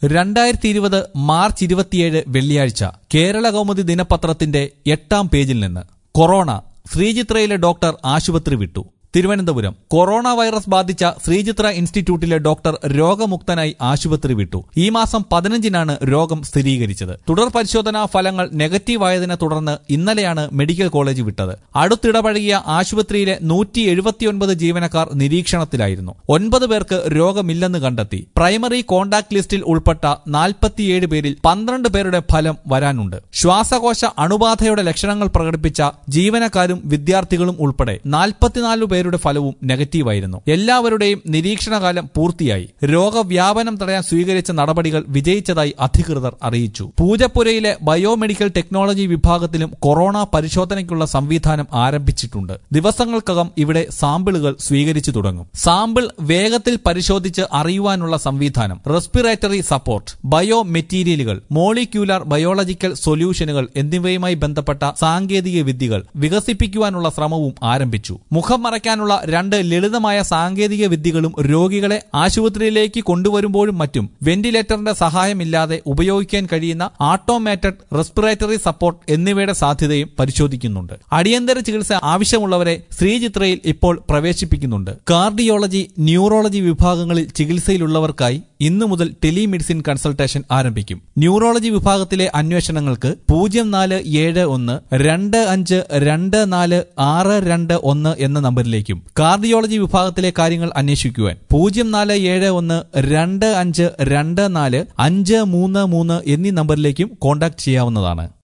രണ്ടായിരത്തി ഇരുപത് മാർച്ച് ഇരുപത്തിയേഴ് വെള്ളിയാഴ്ച കേരള കൗമുദി ദിനപത്രത്തിന്റെ എട്ടാം പേജിൽ നിന്ന് കൊറോണ ശ്രീചിത്രയിലെ ഡോക്ടർ ആശുപത്രി വിട്ടു തിരുവനന്തപുരം കൊറോണ വൈറസ് ബാധിച്ച ശ്രീചിത്ര ഇൻസ്റ്റിറ്റ്യൂട്ടിലെ ഡോക്ടർ രോഗമുക്തനായി ആശുപത്രി വിട്ടു ഈ മാസം പതിനഞ്ചിനാണ് രോഗം സ്ഥിരീകരിച്ചത് തുടർ പരിശോധനാ ഫലങ്ങൾ നെഗറ്റീവ് ആയതിനെ തുടർന്ന് ഇന്നലെയാണ് മെഡിക്കൽ കോളേജ് വിട്ടത് അടുത്തിടപഴകിയ ആശുപത്രിയിലെ നൂറ്റി എഴുപത്തിയൊൻപത് ജീവനക്കാർ നിരീക്ഷണത്തിലായിരുന്നു ഒൻപത് പേർക്ക് രോഗമില്ലെന്ന് കണ്ടെത്തി പ്രൈമറി കോണ്ടാക്ട് ലിസ്റ്റിൽ ഉൾപ്പെട്ട നാൽപ്പത്തിയേഴ് പേരിൽ പന്ത്രണ്ട് പേരുടെ ഫലം വരാനുണ്ട് ശ്വാസകോശ അണുബാധയുടെ ലക്ഷണങ്ങൾ പ്രകടിപ്പിച്ച ജീവനക്കാരും വിദ്യാർത്ഥികളും ഉൾപ്പെടെ നാൽപ്പത്തിനാല് പേരുടെ ഫലവും നെഗറ്റീവായിരുന്നു എല്ലാവരുടെയും നിരീക്ഷണകാലം പൂർത്തിയായി രോഗവ്യാപനം തടയാൻ സ്വീകരിച്ച നടപടികൾ വിജയിച്ചതായി അധികൃതർ അറിയിച്ചു പൂജപ്പുരയിലെ ബയോമെഡിക്കൽ ടെക്നോളജി വിഭാഗത്തിലും കൊറോണ പരിശോധനയ്ക്കുള്ള സംവിധാനം ആരംഭിച്ചിട്ടുണ്ട് ദിവസങ്ങൾക്കകം ഇവിടെ സാമ്പിളുകൾ സ്വീകരിച്ചു തുടങ്ങും സാമ്പിൾ വേഗത്തിൽ പരിശോധിച്ച് അറിയുവാനുള്ള സംവിധാനം റെസ്പിറേറ്ററി സപ്പോർട്ട് ബയോ മെറ്റീരിയലുകൾ മോളിക്യൂലാർ ബയോളജിക്കൽ സൊല്യൂഷനുകൾ എന്നിവയുമായി ബന്ധപ്പെട്ട സാങ്കേതിക വിദ്യകൾ വികസിപ്പിക്കുവാനുള്ള ശ്രമവും ആരംഭിച്ചു മുഖം മറയ്ക്കാനുള്ള രണ്ട് ലളിതമായ സാങ്കേതിക വിദ്യകളും രോഗികളെ ആശുപത്രിയിലേക്ക് കൊണ്ടുവരുമ്പോഴും മറ്റും വെന്റിലേറ്ററിന്റെ സഹായമില്ലാതെ ഉപയോഗിക്കാൻ കഴിയുന്ന ഓട്ടോമേറ്റഡ് റെസ്പിറേറ്ററി സപ്പോർട്ട് എന്നിവയുടെ സാധ്യതയും പരിശോധിക്കുന്നുണ്ട് അടിയന്തര ചികിത്സ ആവശ്യമുള്ളവരെ ശ്രീചിത്രയിൽ ഇപ്പോൾ പ്രവേശിപ്പിക്കുന്നുണ്ട് കാർഡിയോളജി ന്യൂറോളജി വിഭാഗങ്ങളിൽ ചികിത്സയിലുള്ളവർക്കായി ഇന്നു മുതൽ ടെലിമെഡിസിൻ കൺസൾട്ടേഷൻ ആരംഭിക്കും ന്യൂറോളജി വിഭാഗത്തിലെ അന്വേഷണങ്ങൾക്ക് പൂജ്യം നാല് ഏഴ് ഒന്ന് രണ്ട് അഞ്ച് രണ്ട് നാല് ആറ് രണ്ട് ഒന്ന് എന്ന നമ്പറിലേക്കും കാർഡിയോളജി വിഭാഗത്തിലെ കാര്യങ്ങൾ അന്വേഷിക്കുവാൻ പൂജ്യം നാല് ഏഴ് ഒന്ന് രണ്ട് അഞ്ച് രണ്ട് നാല് അഞ്ച് മൂന്ന് മൂന്ന് എന്നീ നമ്പറിലേക്കും കോൺടാക്ട് ചെയ്യാവുന്നതാണ്